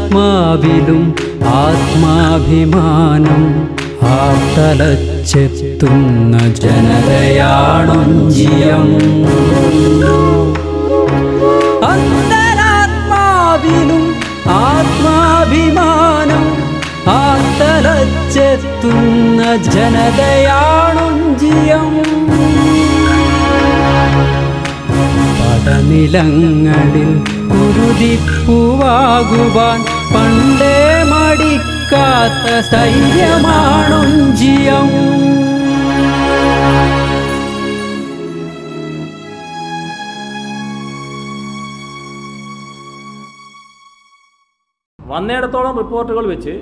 ആത്മാവിലും ആത്മാഭിമാനം ആർത്തലച്ചെത്തുന്ന ജനതയാണൊഞ്ചിയം അന്തരാത്മാവിലും ആത്മാഭിമാനം ആർത്തലച്ചെത്തുന്ന ജനതയാണൊഞ്ചിയം പടനിലങ്ങളിൽ കുരുതിപ്പുവാകുവാൻ പണ്ടേ മടിക്കാത്ത സ്ഥൈര്യമാണൊഞ്ചിയം വന്നിടത്തോളം റിപ്പോർട്ടുകൾ വെച്ച്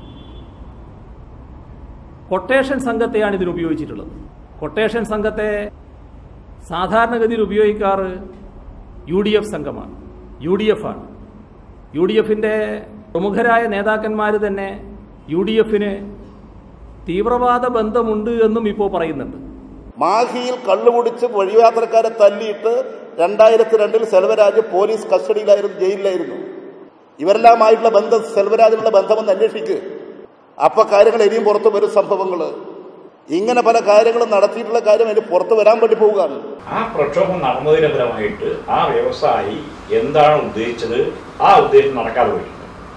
കൊട്ടേഷൻ സംഘത്തെയാണ് ഇതിന് ഉപയോഗിച്ചിട്ടുള്ളത് കൊട്ടേഷൻ സംഘത്തെ സാധാരണഗതിയിൽ ഉപയോഗിക്കാറ് യു ഡി എഫ് സംഘമാണ് യു ഡി എഫ് ആണ് യു ഡി എഫിൻ്റെ പ്രമുഖരായ നേതാക്കന്മാർ തന്നെ യു ഡി എഫിന് തീവ്രവാദ ബന്ധമുണ്ട് എന്നും ഇപ്പോൾ പറയുന്നുണ്ട് മാഹിയിൽ കള്ളുകുടിച്ച് വഴിയാത്രക്കാരെ തല്ലിയിട്ട് രണ്ടായിരത്തി രണ്ടിൽ സെൽവരാജ് പോലീസ് കസ്റ്റഡിയിലായിരുന്നു ജയിലിലായിരുന്നു ഇവരെല്ലാമായിട്ടുള്ള ബന്ധം സെൽവരാജിനുള്ള ബന്ധമെന്ന് അന്വേഷിക്കുക അപ്പൊ കാര്യങ്ങൾ ഇനിയും പുറത്തു വരും സംഭവങ്ങൾ ഇങ്ങനെ പല കാര്യങ്ങളും നടത്തിയിട്ടുള്ള കാര്യം അതിന് പുറത്തു വരാൻ വേണ്ടി പോവുകയാണ് ആ പ്രക്ഷോഭം നടന്നതിന് ഫലമായിട്ട് ആ വ്യവസായി എന്താണ് ഉദ്ദേശിച്ചത് ആ ഉദ്ദേശം നടക്കാതെ പോയിട്ടുണ്ട്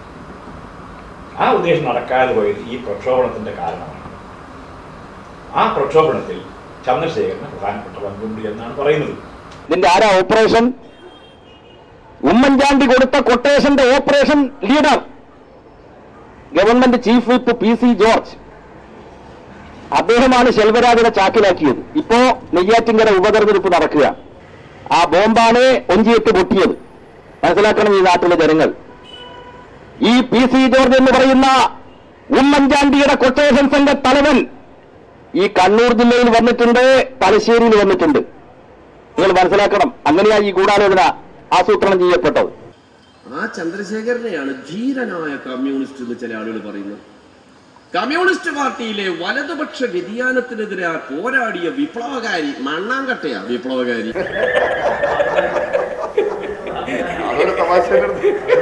ആ ഉദ്ദേശം നടക്കാതെ പോയത് ഈ പ്രക്ഷോഭണത്തിന്റെ കാരണമാണ് ആ പ്രക്ഷോഭണത്തിൽ ചന്ദ്രശേഖരന് പ്രധാനപ്പെട്ട പങ്കുണ്ട് എന്നാണ് പറയുന്നത് ഇതിന്റെ ആരാ ഓപ്പറേഷൻ ഉമ്മൻചാണ്ടി കൊടുത്ത കൊട്ടേഷന്റെ operation leader government chief whip P C George അദ്ദേഹമാണ് ശെൽവരാജിനെ ചാക്കിലാക്കിയത് ഇപ്പോ നെയ്യാറ്റിങ്കര ഉപതെരഞ്ഞെടുപ്പ് നടക്കുക ആ ബോംബാണ് ഒഞ്ചിയിട്ട് പൊട്ടിയത് മനസ്സിലാക്കണം ഈ നാട്ടിലെ ജനങ്ങൾ ഈ പി സി ജോർജ് എന്ന് പറയുന്ന ഉമ്മൻചാണ്ടിയുടെ കൊട്ടേഷൻ സംഘ തലവൻ ഈ കണ്ണൂർ ജില്ലയിൽ വന്നിട്ടുണ്ട് തലശ്ശേരിയിൽ വന്നിട്ടുണ്ട് നിങ്ങൾ മനസ്സിലാക്കണം അങ്ങനെയാ ഈ ഗൂഢാലോചന ആസൂത്രണം ചെയ്യപ്പെട്ടത് ആ ചന്ദ്രശേഖരനെയാണ് ധീരനായ കമ്മ്യൂണിസ്റ്റ് എന്ന് ചില ആളുകൾ പറയുന്നത് കമ്മ്യൂണിസ്റ്റ് പാർട്ടിയിലെ വലതുപക്ഷ വ്യതിയാനത്തിനെതിരെ പോരാടിയ വിപ്ലവകാരി മണ്ണാങ്കട്ടയാ വിപ്ലവകാരി അതൊരു തമാശ